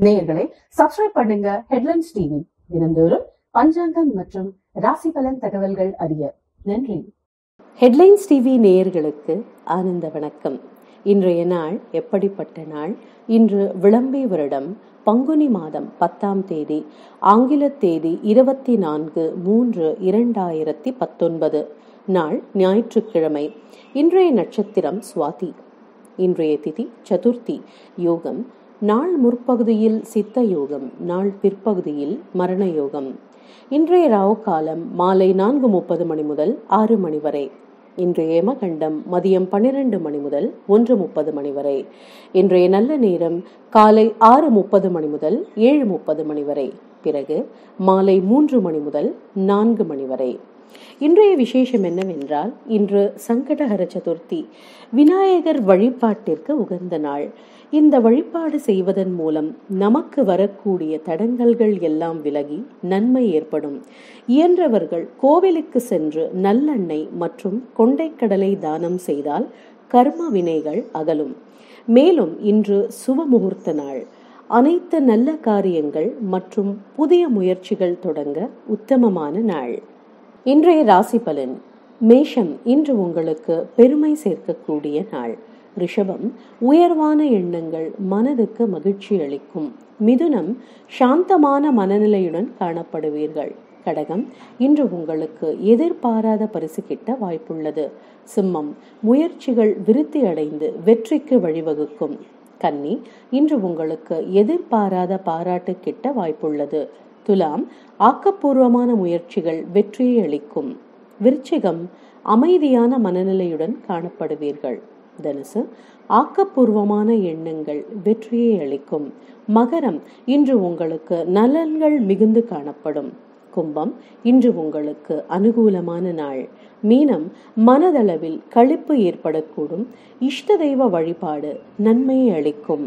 நேயர்களே சப்ஸ்கிரைப் பண்ணுங்க headlines TV தினந்தோறும் பஞ்சாங்கம் மற்றும் ராசி பலன் தகவல்கள் அறிய நன்றி ஹெட்லைன்ஸ் டிவி நேயர்களுக்கு ஆனந்த வணக்கம் இன்றைய நாள் எப்படிப்பட்ட நாள் இன்று விளம்பி வருடம் பங்குனி மாதம் பத்தாம் தேதி ஆங்கில தேதி இருபத்தி நான்கு மூன்று இரண்டாயிரத்தி பத்தொன்பது நாள் ஞாயிற்றுக்கிழமை இன்றைய நட்சத்திரம் சுவாதி இன்றைய திதி சதுர்த்தி யோகம் நாள் முற்பகுதியில் சித்த யோகம் நாள் பிற்பகுதியில் மரண யோகம் இன்றைய ராவு காலம் மாலை நான்கு முப்பது மணி முதல் ஆறு மணி வரை இன்றைய யமகண்டம் மதியம் பன்னிரண்டு மணி முதல் ஒன்று முப்பது மணி வரை இன்றைய நல்ல நேரம் காலை ஆறு முப்பது மணி முதல் ஏழு முப்பது மணி வரை பிறகு மாலை மூன்று மணி முதல் நான்கு மணி வரை இன்றைய விசேஷம் என்னவென்றால் இன்று சங்கடஹர சதுர்த்தி விநாயகர் வழிபாட்டிற்கு உகந்த நாள் இந்த வழிபாடு செய்வதன் மூலம் நமக்கு வரக்கூடிய தடங்கல்கள் எல்லாம் விலகி நன்மை ஏற்படும் இயன்றவர்கள் கோவிலுக்கு சென்று நல்லெண்ணெய் மற்றும் கொண்டைக்கடலை தானம் செய்தால் கர்ம வினைகள் அகலும் மேலும் இன்று சுப முகூர்த்த நாள் அனைத்து நல்ல காரியங்கள் மற்றும் புதிய முயற்சிகள் தொடங்க உத்தமமான நாள் இன்றைய ராசி பலன் மேஷம் இன்று உங்களுக்கு பெருமை சேர்க்கக்கூடிய நாள் ரிஷபம் உயர்வான எண்ணங்கள் மனதுக்கு மகிழ்ச்சி அளிக்கும் மிதுனம் சாந்தமான மனநிலையுடன் காணப்படுவீர்கள் கடகம் இன்று உங்களுக்கு எதிர்பாராத பரிசு கிட்ட வாய்ப்புள்ளது சிம்மம் முயற்சிகள் விருத்தி அடைந்து வெற்றிக்கு வழிவகுக்கும் கன்னி இன்று உங்களுக்கு எதிர்பாராத பாராட்டு கிட்ட வாய்ப்புள்ளது துலாம் ஆக்கப்பூர்வமான முயற்சிகள் வெற்றியை அளிக்கும் விருச்சிகம் அமைதியான மனநிலையுடன் காணப்படுவீர்கள் தனுசு ஆக்கப்பூர்வமான எண்ணங்கள் வெற்றியை அளிக்கும் மகரம் இன்று உங்களுக்கு நலன்கள் மிகுந்து காணப்படும் கும்பம் இன்று உங்களுக்கு அனுகூலமான நாள் மீனம் மனதளவில் களிப்பு ஏற்படக்கூடும் இஷ்ட தெய்வ வழிபாடு நன்மையை அளிக்கும்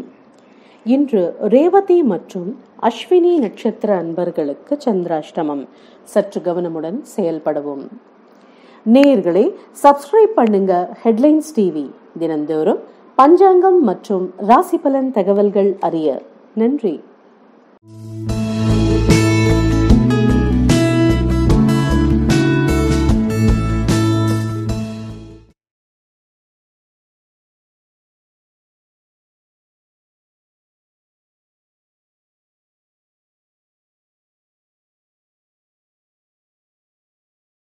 இன்று ரேவதி மற்றும் அஸ்வினி நட்சத்திர அன்பர்களுக்கு சந்திராஷ்டமம் சற்று கவனமுடன் செயல்படவும் நேயர்களே சப்ஸ்கிரைப் பண்ணுங்க ஹெட்லைன்ஸ் டிவி தினந்தோறும் பஞ்சாங்கம் மற்றும் ராசி பலன் தகவல்கள் அறிய நன்றி